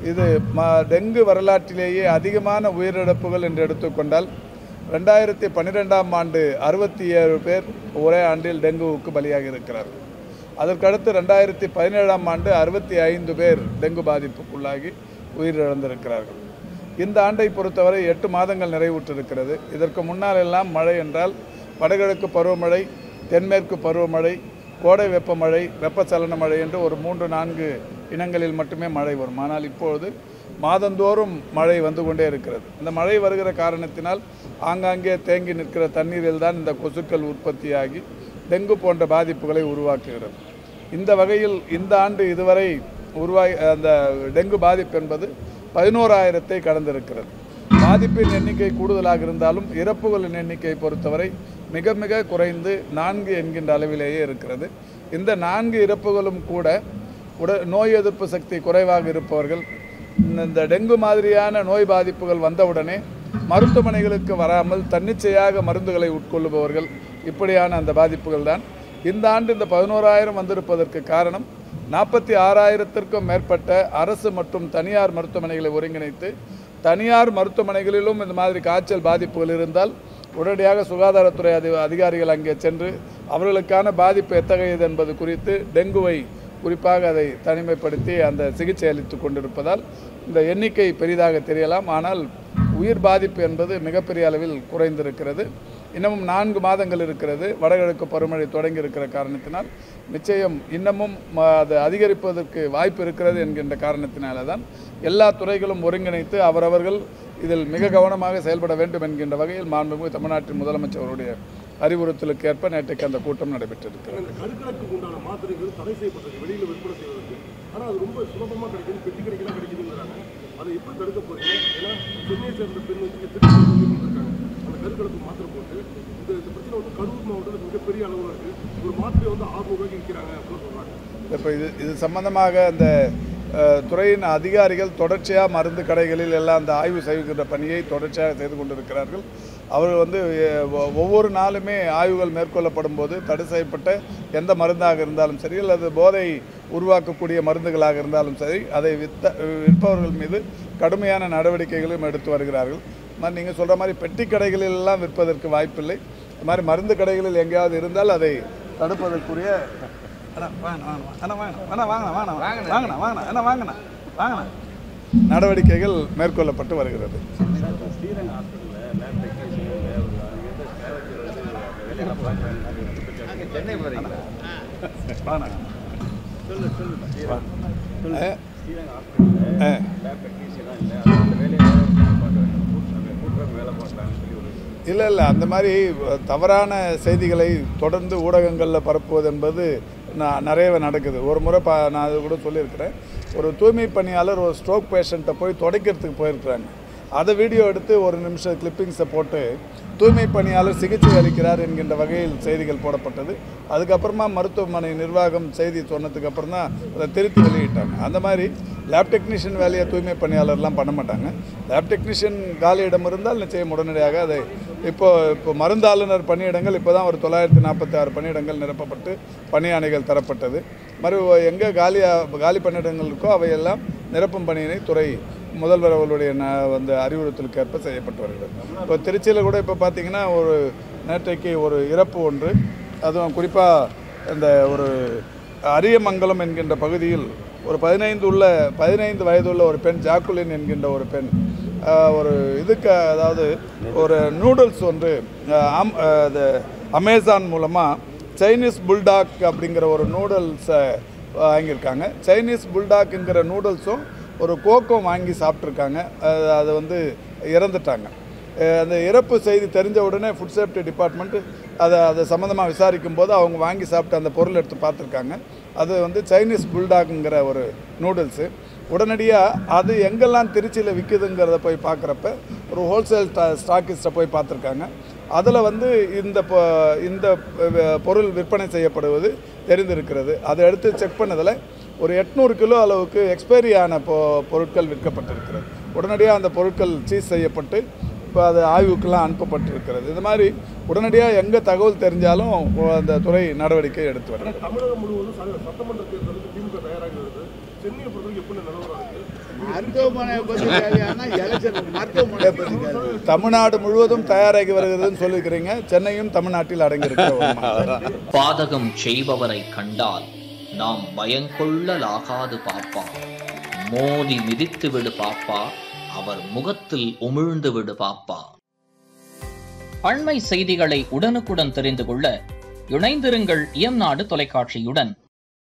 இது ம டெங்கு வரலாற்றிலேயே அதிகமான உயிரிழப்புகள் என்று எடுத்துக்கொண்டால் ரெண்டாயிரத்தி பன்னிரெண்டாம் ஆண்டு அறுபத்தி ஏழு பேர் ஒரே ஆண்டில் டெங்குவுக்கு பலியாகி இருக்கிறார்கள் அதற்கடுத்து ரெண்டாயிரத்தி பதினேழாம் ஆண்டு அறுபத்தி ஐந்து பேர் டெங்கு பாதிப்புக்குள்ளாகி உயிரிழந்திருக்கிறார்கள் இந்த ஆண்டை பொறுத்தவரை எட்டு மாதங்கள் நிறைவுற்றிருக்கிறது இதற்கு முன்னால் எல்லாம் மழை என்றால் வடகிழக்கு பருவமழை தென்மேற்கு பருவமழை கோடை வெப்பமழை வெப்பச்சலன மழை என்று ஒரு மூன்று நான்கு இனங்களில் மட்டுமே மழை வரும் ஆனால் இப்பொழுது மாதந்தோறும் மழை வந்து கொண்டே இருக்கிறது இந்த மழை வருகிற காரணத்தினால் ஆங்காங்கே தேங்கி நிற்கிற தண்ணீரில் தான் இந்த கொசுக்கள் உற்பத்தியாகி டெங்கு போன்ற பாதிப்புகளை உருவாக்குகிறது இந்த வகையில் இந்த ஆண்டு இதுவரை உருவாகி அந்த டெங்கு பாதிப்பு என்பது பதினோராயிரத்தை கடந்திருக்கிறது பாதிப்பின் எண்ணிக்கை கூடுதலாக இருந்தாலும் இறப்புகளின் எண்ணிக்கை பொறுத்தவரை மிக மிக குறைந்து நான்கு என்கின்ற அளவிலேயே இருக்கிறது இந்த நான்கு இறப்புகளும் கூட உட நோய் எதிர்ப்பு சக்தி குறைவாக இருப்பவர்கள் இந்த டெங்கு மாதிரியான நோய் பாதிப்புகள் வந்தவுடனே மருத்துவமனைகளுக்கு வராமல் தன்னிச்சையாக மருந்துகளை உட்கொள்ளுபவர்கள் இப்படியான அந்த பாதிப்புகள் தான் இந்த ஆண்டு இந்த பதினோராயிரம் வந்திருப்பதற்கு காரணம் நாற்பத்தி ஆறாயிரத்திற்கும் மேற்பட்ட அரசு மற்றும் தனியார் மருத்துவமனைகளை ஒருங்கிணைத்து தனியார் மருத்துவமனைகளிலும் இந்த மாதிரி காய்ச்சல் பாதிப்புகள் இருந்தால் உடனடியாக சுகாதாரத்துறை அதி அதிகாரிகள் அங்கே சென்று அவர்களுக்கான பாதிப்பு எத்தகையது என்பது குறித்து டெங்குவை குறிப்பாக அதை தனிமைப்படுத்தி அந்த சிகிச்சை அளித்து கொண்டிருப்பதால் இந்த எண்ணிக்கை பெரிதாக தெரியலாம் ஆனால் உயிர் பாதிப்பு என்பது மிகப்பெரிய அளவில் குறைந்திருக்கிறது இன்னமும் நான்கு மாதங்கள் இருக்கிறது வடகிழக்கு பருவமழை தொடங்கி இருக்கிற காரணத்தினால் நிச்சயம் இன்னமும் ம, அது அதிகரிப்பதற்கு வாய்ப்பு இருக்கிறது என்கின்ற காரணத்தினால தான் எல்லா துறைகளும் ஒருங்கிணைத்து அவரவர்கள் இதில் மிக கவனமாக செயல்பட வேண்டும் என்கின்ற வகையில் மாண்புமிகு தமிழ்நாட்டின் முதலமைச்சர் அவருடைய அறிவுறுத்தலுக்கு ஏற்ப நேற்றைக்கு அந்த கூட்டம் நடைபெற்றிருக்கிறது அந்த கருக்கலைக்கு உண்டான மாத்திரைகள் தடை செய்யப்பட்டிருக்கு வெளியில விற்பனை செய்வதற்கு ஆனா அது ரொம்ப சுலபமா கிடைக்குது பெட்டி கடைக்கெல்லாம் கிடைக்குதுங்கிறாங்க அதை எப்படி தடுக்க போறீங்க ஏன்னா சென்னையை சேர்ந்த பெண் வந்து இங்க திருச்சி வந்து இருக்காங்க அந்த கருக்கலைக்கு மாத்திரை போட்டு இந்த இந்த பிரச்சனை வந்து கரூர் மாவட்டத்தில் மிகப்பெரிய அளவில் இருக்கு ஒரு மாத்திரை வந்து ஆறு ரூபாய்க்கு விற்கிறாங்க அப்படின்னு சொல்றாங்க இப்போ இது இது சம்பந்தமாக அந்த அஹ், துறையின் அதிகாரிகள் தொடர்ச்சியாக மருந்து கடைகளில் எல்லாம் அந்த ஆய்வு செய்கின்ற பணியை தொடர்ச்சியாக செய்து கொண்டிருக்கிறார்கள் அவர்கள் வந்து அஹ், ஒ- ஒவ்வொரு நாளுமே ஆய்வுகள் மேற்கொள்ளப்படும் போது தடை செய்யப்பட்ட எந்த மருந்தாக இருந்தாலும் சரி அல்லது போதை உருவாக்கக்கூடிய மருந்துகளாக இருந்தாலும் சரி அதை வித்த விற்பவர்கள் மீது கடுமையான நடவடிக்கைகளும் எடுத்து வருகிறார்கள் மாதிரி நீங்கள் சொல்கிற மாதிரி பெட்டி கடைகளில் எல்லாம் விற்பதற்கு வாய்ப்பில்லை இந்த மாதிரி மருந்து கடைகளில் எங்கேயாவது இருந்தால் அதை தடுப்பதற்குரிய அண்ணா வாங்கண்ணா அண்ணா வாங்கண்ணா அண்ணா வாங்கண்ணா வாங்கண்ணா வாங்கண்ணா வாங்கண்ணா அண்ணா வாங்கண்ணா வாங்கண்ணா நடவடிக்கைகள் மேற்கொள்ளப்பட்டு வருகிறது ஸ்ரீரங்கம் ஹாஸ்பிட்டலில் லேப் டெக்னீஷியன் சென்னை போகிறீங்களா வாங்கண்ணா சொல்லு சொல்லு ஸ்ரீரங்கம் ஆ, ஸ்ரீரங்கம் ஹாஸ்பிட்டலில் ஆ. லேப் டெக்னீஷியனாக இல்லை அது அந்த வேலையை பார்க்க கூட்டுறவு வேலை பார்க்கலாம்னு சொல்லி ஒரு இல்லை இல்லை அந்த மாதிரி தவறான செய்திகளை தொடர்ந்து ஊடகங்களில் பரப்புவது என்பது ந- நிறையவே நடக்குது ஒரு முறை பா நான் அது கூட சொல்லியிருக்கிறேன் ஒரு தூய்மை பணியாளர் ஒரு ஸ்ட்ரோக் பேஷண்ட்டை போய் துடைக்கிறதுக்கு போயிருக்கிறாங்க அதை வீடியோ எடுத்து ஒரு நிமிஷம் கிளிப்பிங்ஸை போட்டு தூய்மை பணியாளர் சிகிச்சை அளிக்கிறார் என்கின்ற வகையில் செய்திகள் போடப்பட்டது அதுக்கப்புறமா மருத்துவமனை நிர்வாகம் செய்தி சொன்னதுக்கு அப்புறம் தான் அதை திருத்தி வெளியிட்டாங்க அந்த மாதிரி லேப் டெக்னீஷியன் வேலையை தூய்மை பணியாளர்லாம் பண்ண மாட்டாங்க லேப் டெக்னீஷியன் காலியிடம் இருந்தால் நிச்சயம் உடனடியாக அதை இப்போ இப்போ மருந்தாளுநர் பணியிடங்கள் இப்போ தான் ஒரு தொள்ளாயிரத்தி நாற்பத்தி ஆறு பணியிடங்கள் நிரப்பப்பட்டு பணியாணைகள் தரப்பட்டது மறு எங்கே காலியாக காலி பணியிடங்கள் இருக்கோ அவையெல்லாம் நிரப்பும் பணியினை துறை முதல்வர் அவர்களுடைய ந வந்து அறிவுறுத்தலுக்கு ஏற்ப செய்யப்பட்டு வருகிறது இப்போ திருச்சியில் கூட இப்போ பார்த்தீங்கன்னா ஒரு நேற்றைக்கு ஒரு இறப்பு ஒன்று அதுவும் குறிப்பாக இந்த ஒரு அரியமங்கலம் என்கின்ற பகுதியில் ஒரு பதினைந்து உள்ள பதினைந்து வயதுள்ள ஒரு பெண் ஜாக்குலின் என்கின்ற ஒரு பெண் ஆஹ், ஒரு இதுக்கு அதாவது ஒரு நூடுல்ஸ் ஒன்று ஆஹ், ஆம் ஆஹ், அது அமேசான் மூலமாக சைனீஸ் புல்டாக் அப்படிங்கிற ஒரு நூடுல்ஸை வாங்கியிருக்காங்க சைனீஸ் புல்டாக்குங்கிற நூடுல்ஸும் ஒரு கோக்கும் வாங்கி சாப்பிட்ருக்காங்க அது- அது வந்து இறந்துட்டாங்க அஹ் அந்த இறப்பு செய்தி தெரிஞ்ச உடனே ஃபுட் சேஃப்டி டிபார்ட்மெண்ட் அதை அதை சம்மந்தமாக விசாரிக்கும் போது அவங்க வாங்கி சாப்பிட்டு அந்த பொருள் எடுத்து பார்த்துருக்காங்க அது வந்து சைனீஸ் புல்டாக்குங்கிற ஒரு நூடுல்ஸு உடனடியாக அது எங்கெல்லாம் திருச்சியில் விற்குதுங்கிறத போய் பார்க்குறப்ப ஒரு ஹோல்சேல் ஸ்டாக்கிஸ்ட்டை போய் பார்த்துருக்காங்க அதில் வந்து இந்த பொ- இந்த அஹ், பொருள் விற்பனை செய்யப்படுவது தெரிந்திருக்கிறது அதை எடுத்து செக் பண்ணதில் ஒரு எட்நூறு கிலோ அளவுக்கு எக்ஸ்பைரி ஆன பொ பொருட்கள் விற்கப்பட்டிருக்கிறது உடனடியாக அந்த பொருட்கள் சீஸ் செய்யப்பட்டு இப்போ அது ஆய்வுக்கெல்லாம் அனுப்பப்பட்டிருக்கிறது இது மாதிரி உடனடியாக எங்கே தகவல் தெரிஞ்சாலும் அந்த துறை நடவடிக்கை எடுத்து வருது தமிழகம் முழுவதும் ச- சட்டமன்ற தேர்தலுக்கு திமுக தயாராகி வருது சென்னையை பொறுத்தவரைக்கும் எப்படி நிலவரம் இருக்கு மருத்துவமனை பற்றி கேள்வியானா எலெக்ஷன் மருத்துவமனை பற்றி கேள்வி தமிழ்நாடு முழுவதும் தயாராகி வருகிறதுன்னு சொல்லியிருக்கிறீங்க சென்னையும் தமிழ்நாட்டில் அடங்கியிருக்கிற ஒரு மாநிலம். பாதகம் செய்பவரை கண்டால் நாம் பயங்கொள்ளலாகாது பாப்பா மோதி மிதித்து விடு பாப்பா அவர் முகத்தில் உமிழ்ந்து விடு பாப்பா அண்மை செய்திகளை உடனுக்குடன் தெரிந்து கொள்ள இணைந்திருங்கள் இயம்நாடு தொலைக்காட்சியுடன்